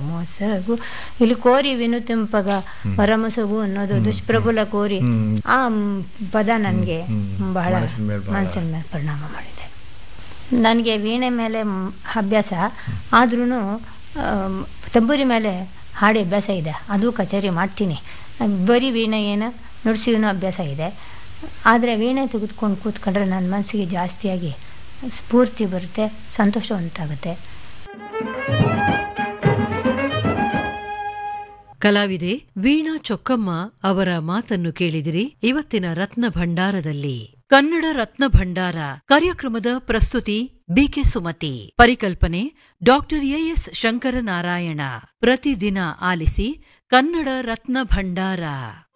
ಮೊಸಗು ಇಲ್ಲಿ ಕೋರಿ ವಿನುತಿಂಪಗ ವರಮೊಸಗು ಅನ್ನೋದು ದುಷ್ಪ್ರಬಲ ಕೋರಿ ಹ್ಮ್. ಆ ಮ್, ಪದ ನನಗೆ ಹ್ಮ್. ಬಹಳ ಮನಸ್ಸಿನ ಮೇಲೆ ಬಹಳ- ಮನಸ್ಸಿನ ಮೇಲೆ ಪರಿಣಾಮ ಮಾಡಿದೆ ನನಗೆ ವೀಣೆ ಮೇಲೆ ಮ್, ಅಭ್ಯಾಸ ಆದ್ರೂ ತಂಬೂರಿ ಮೇಲೆ ಹಾಡಿ ಅಭ್ಯಾಸ ಇದೆ ಅದು ಕಚೇರಿ ಮಾಡ್ತೀನಿ ಬರೀ ವೀಣೆ ಏನು ನುಡಿಸಿನೂ ಅಭ್ಯಾಸ ಇದೆ ಆದರೆ ವೀಣೆ ತೆಗೆದುಕೊಂಡು ಕೂತ್ಕೊಂಡ್ರೆ ನನ್ನ ಮನಸ್ಸಿಗೆ ಜಾಸ್ತಿಯಾಗಿ ಸ್ಫೂರ್ತಿ ಬರುತ್ತೆ ಸಂತೋಷ ಉಂಟಾಗುತ್ತೆ ಕಲಾವಿದೆ ವೀಣಾ ಚೊಕ್ಕಮ್ಮ ಅವರ ಮಾತನ್ನು ಕೇಳಿದಿರಿ ಇವತ್ತಿನ ರತ್ನ ಭಂಡಾರದಲ್ಲಿ ಕನ್ನಡ ರತ್ನ ಭಂಡಾರ ಕಾರ್ಯಕ್ರಮದ ಪ್ರಸ್ತುತಿ ಬಿಕೆ ಸುಮತಿ ಪರಿಕಲ್ಪನೆ ಡಾಕ್ಟರ್ ಎಎಸ್ ಶಂಕರನಾರಾಯಣ ಪ್ರತಿದಿನ ಆಲಿಸಿ ಕನ್ನಡ ರತ್ನ ಭಂಡಾರ